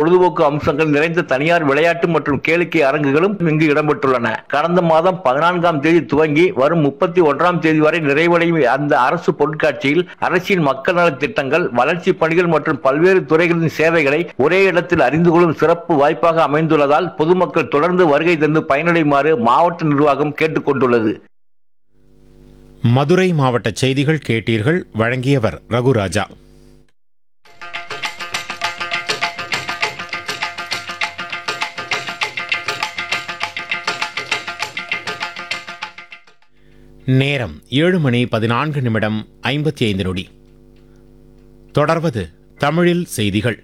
பொழுதுபோக்கு அம்சங்கள் நிறைந்த தனியார் விளையாட்டு மற்றும் கேளிக்கை அரங்குகளும் இங்கு இடம்பெற்றுள்ளன கடந்த மாதம் பதினான்காம் தேதி துவங்கி வரும் முப்பத்தி ஒன்றாம் தேதி வரை நிறைவடையும் அந்த அரசு பொருட்காட்சியில் அரசின் மக்கள் நலத் திட்டங்கள் வளர்ச்சி பணிகள் மற்றும் பல்வேறு துறைகளின் சேவைகளை ஒரே இடத்தில் அறிந்து கொள்ளும் சிறப்பு வாய்ப்பாக அமைந்துள்ளதால் பொதுமக்கள் தொடர்ந்து வருகை தந்து பயனடையுமாறு மாவட்ட நிர்வாகம் கேட்டுக் கொண்டுள்ளது மதுரை மாவட்ட செய்திகள் கேட்டீர்கள் வழங்கியவர் ரகுராஜா நேரம் ஏழு மணி பதினான்கு நிமிடம் ஐம்பத்தி ஐந்து நொடி தொடர்வது தமிழில் செய்திகள்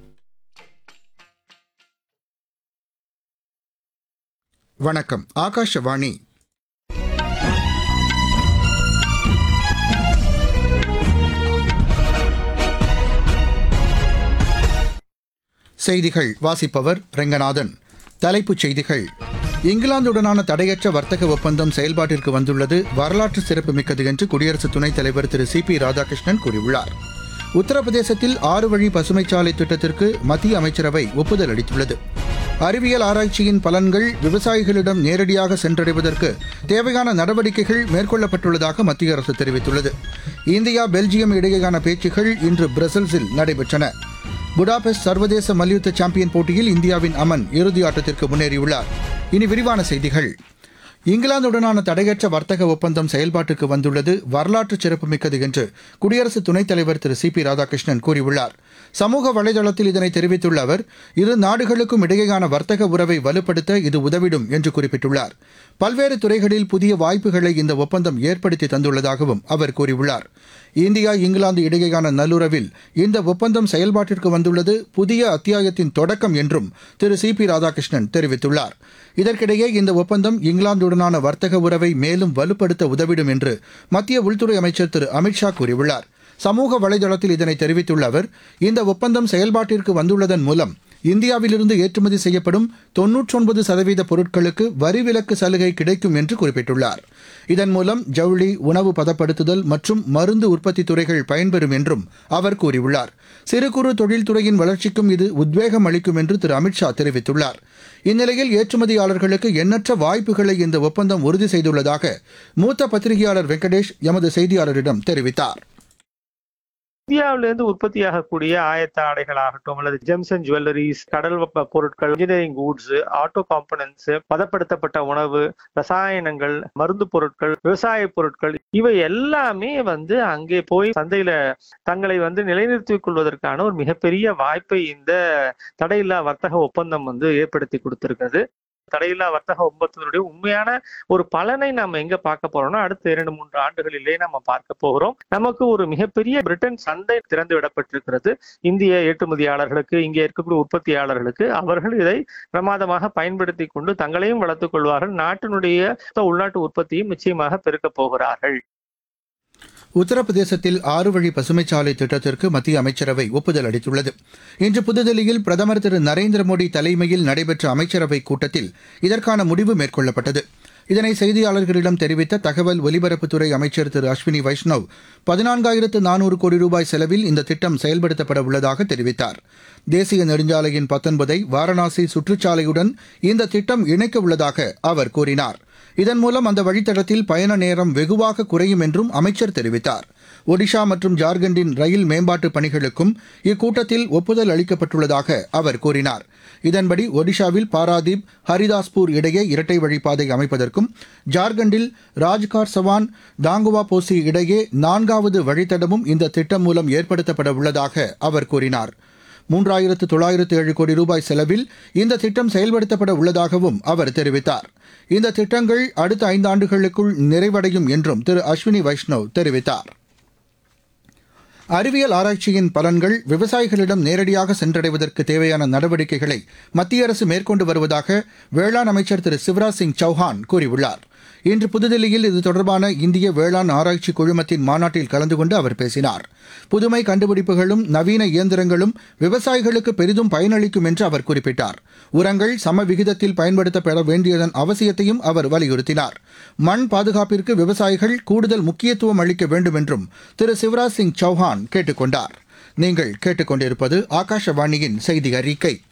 வணக்கம் ஆகாஷவாணி செய்திகள் வாசிப்பவர் ரெங்கநாதன் தலைப்புச் செய்திகள் இங்கிலாந்துடனான தடையற்ற வர்த்தக ஒப்பந்தம் செயல்பாட்டிற்கு வந்துள்ளது வரலாற்று சிறப்புமிக்கது என்று குடியரசு துணைத் தலைவர் திரு சி பி ராதாகிருஷ்ணன் கூறியுள்ளார் உத்தரப்பிரதேசத்தில் ஆறு வழி பசுமைச்சாலை திட்டத்திற்கு மத்திய அமைச்சரவை ஒப்புதல் அளித்துள்ளது அறிவியல் ஆராய்ச்சியின் பலன்கள் விவசாயிகளிடம் நேரடியாக சென்றடைவதற்கு தேவையான நடவடிக்கைகள் மேற்கொள்ளப்பட்டுள்ளதாக மத்திய அரசு தெரிவித்துள்ளது இந்தியா பெல்ஜியம் இடையேயான பேச்சுகள் இன்று பிரசல்ஸில் நடைபெற்றன புடாபெஸ்ட் சர்வதேச மல்யுத்த சாம்பியன் போட்டியில் இந்தியாவின் அமன் இறுதி ஆட்டத்திற்கு முன்னேறியுள்ளார் இனி விரிவான செய்திகள் இங்கிலாந்துடனான தடையற்ற வர்த்தக ஒப்பந்தம் செயல்பாட்டுக்கு வந்துள்ளது வரலாற்று சிறப்புமிக்கது என்று குடியரசு துணைத் தலைவர் திரு சி பி ராதாகிருஷ்ணன் கூறியுள்ளார் சமூக வலைதளத்தில் இதனை தெரிவித்துள்ள அவர் இரு நாடுகளுக்கும் இடையேயான வர்த்தக உறவை வலுப்படுத்த இது உதவிடும் என்று குறிப்பிட்டுள்ளார் பல்வேறு துறைகளில் புதிய வாய்ப்புகளை இந்த ஒப்பந்தம் ஏற்படுத்தி தந்துள்ளதாகவும் அவர் கூறியுள்ளார் இந்தியா இங்கிலாந்து இடையேயான நல்லுறவில் இந்த ஒப்பந்தம் செயல்பாட்டிற்கு வந்துள்ளது புதிய அத்தியாயத்தின் தொடக்கம் என்றும் திரு சி பி ராதாகிருஷ்ணன் தெரிவித்துள்ளார் இதற்கிடையே இந்த ஒப்பந்தம் இங்கிலாந்துடனான வர்த்தக உறவை மேலும் வலுப்படுத்த உதவிடும் என்று மத்திய உள்துறை அமைச்சர் திரு அமித்ஷா கூறியுள்ளார் சமூக வலைதளத்தில் இதனை தெரிவித்துள்ள அவர் இந்த ஒப்பந்தம் செயல்பாட்டிற்கு வந்துள்ளதன் மூலம் இந்தியாவிலிருந்து ஏற்றுமதி செய்யப்படும் தொன்னூற்றொன்பது சதவீத பொருட்களுக்கு வரி விலக்கு சலுகை கிடைக்கும் என்று குறிப்பிட்டுள்ளார் இதன் மூலம் ஜவுளி உணவு பதப்படுத்துதல் மற்றும் மருந்து உற்பத்தி துறைகள் பயன்பெறும் என்றும் அவர் கூறியுள்ளார் சிறு குறு தொழில்துறையின் வளர்ச்சிக்கும் இது உத்வேகம் அளிக்கும் என்று திரு அமித்ஷா தெரிவித்துள்ளார் இந்நிலையில் ஏற்றுமதியாளர்களுக்கு எண்ணற்ற வாய்ப்புகளை இந்த ஒப்பந்தம் உறுதி செய்துள்ளதாக மூத்த பத்திரிகையாளர் வெங்கடேஷ் எமது செய்தியாளரிடம் தெரிவித்தார் இந்தியாவிலிருந்து உற்பத்தியாகக்கூடிய ஆயத்த ஆடைகள் ஆகட்டும் அல்லது ஜெம்ஸ் அண்ட் ஜுவல்லரிஸ் கடல் வெப்ப பொருட்கள் இன்ஜினியரிங் கூட்ஸ் ஆட்டோ காம்பனன்ட்ஸ் பதப்படுத்தப்பட்ட உணவு ரசாயனங்கள் மருந்து பொருட்கள் விவசாய பொருட்கள் இவை எல்லாமே வந்து அங்கே போய் சந்தையில தங்களை வந்து நிலைநிறுத்திக் கொள்வதற்கான ஒரு மிகப்பெரிய வாய்ப்பை இந்த தடையில்லா வர்த்தக ஒப்பந்தம் வந்து ஏற்படுத்தி கொடுத்திருக்கிறது தடையில்லா வர்த்தக ஒப்பந்தத்தினுடைய உண்மையான ஒரு பலனை நம்ம எங்க பார்க்க போறோம்னா அடுத்த இரண்டு மூன்று ஆண்டுகளிலே நம்ம பார்க்க போகிறோம் நமக்கு ஒரு மிகப்பெரிய பிரிட்டன் சந்தை திறந்து விடப்பட்டிருக்கிறது இந்திய ஏற்றுமதியாளர்களுக்கு இங்கே இருக்கக்கூடிய உற்பத்தியாளர்களுக்கு அவர்கள் இதை பிரமாதமாக பயன்படுத்தி கொண்டு தங்களையும் வளர்த்துக் கொள்வார்கள் நாட்டினுடைய உள்நாட்டு உற்பத்தியும் நிச்சயமாக பெருக்கப் போகிறார்கள் உத்தரப்பிரதேசத்தில் ஆறு வழி பசுமைச்சாலை திட்டத்திற்கு மத்திய அமைச்சரவை ஒப்புதல் அளித்துள்ளது இன்று புதுதில்லியில் பிரதமர் திரு நரேந்திர மோடி தலைமையில் நடைபெற்ற அமைச்சரவைக் கூட்டத்தில் இதற்கான முடிவு மேற்கொள்ளப்பட்டது இதனை செய்தியாளர்களிடம் தெரிவித்த தகவல் ஒலிபரப்புத்துறை அமைச்சர் திரு அஸ்வினி வைஷ்ணவ் பதினான்காயிரத்து நானூறு கோடி ரூபாய் செலவில் இந்த திட்டம் செயல்படுத்தப்பட உள்ளதாக தெரிவித்தார் தேசிய நெடுஞ்சாலையின் பத்தொன்பதை வாரணாசி சுற்றுச்சாலையுடன் இந்த திட்டம் இணைக்க உள்ளதாக அவர் கூறினார் இதன் மூலம் அந்த வழித்தடத்தில் பயண நேரம் வெகுவாக குறையும் என்றும் அமைச்சர் தெரிவித்தார் ஒடிஷா மற்றும் ஜார்க்கண்டின் ரயில் மேம்பாட்டு பணிகளுக்கும் இக்கூட்டத்தில் ஒப்புதல் அளிக்கப்பட்டுள்ளதாக அவர் கூறினார் இதன்படி ஒடிஷாவில் பாராதீப் ஹரிதாஸ்பூர் இடையே இரட்டை வழிப்பாதை அமைப்பதற்கும் ஜார்க்கண்டில் ராஜ்கார் சவான் தாங்குவா போசி இடையே நான்காவது வழித்தடமும் இந்த திட்டம் மூலம் ஏற்படுத்தப்பட உள்ளதாக அவர் கூறினார் மூன்றாயிரத்து தொள்ளாயிரத்து ஏழு கோடி ரூபாய் செலவில் இந்த திட்டம் செயல்படுத்தப்பட உள்ளதாகவும் அவர் தெரிவித்தார் இந்த திட்டங்கள் அடுத்த ஐந்தாண்டுகளுக்குள் நிறைவடையும் என்றும் திரு அஸ்வினி வைஷ்ணவ் தெரிவித்தார் அறிவியல் ஆராய்ச்சியின் பலன்கள் விவசாயிகளிடம் நேரடியாக சென்றடைவதற்கு தேவையான நடவடிக்கைகளை மத்திய அரசு மேற்கொண்டு வருவதாக வேளாண் அமைச்சர் திரு சிவராஜ் சிங் சௌஹான் கூறியுள்ளார் இன்று புதுதில்லியில் இது தொடர்பான இந்திய வேளாண் ஆராய்ச்சி குழுமத்தின் மாநாட்டில் கலந்து கொண்டு அவர் பேசினார் புதுமை கண்டுபிடிப்புகளும் நவீன இயந்திரங்களும் விவசாயிகளுக்கு பெரிதும் பயனளிக்கும் என்று அவர் குறிப்பிட்டார் உரங்கள் சம விகிதத்தில் பயன்படுத்தப்பட வேண்டியதன் அவசியத்தையும் அவர் வலியுறுத்தினார் மண் பாதுகாப்பிற்கு விவசாயிகள் கூடுதல் முக்கியத்துவம் அளிக்க வேண்டும் என்றும் திரு சிவராஜ் சிங் சௌஹான் கேட்டுக் கொண்டார் நீங்கள் கேட்டுக்கொண்டிருப்பது ஆகாஷவாணியின் செய்தி அறிக்கை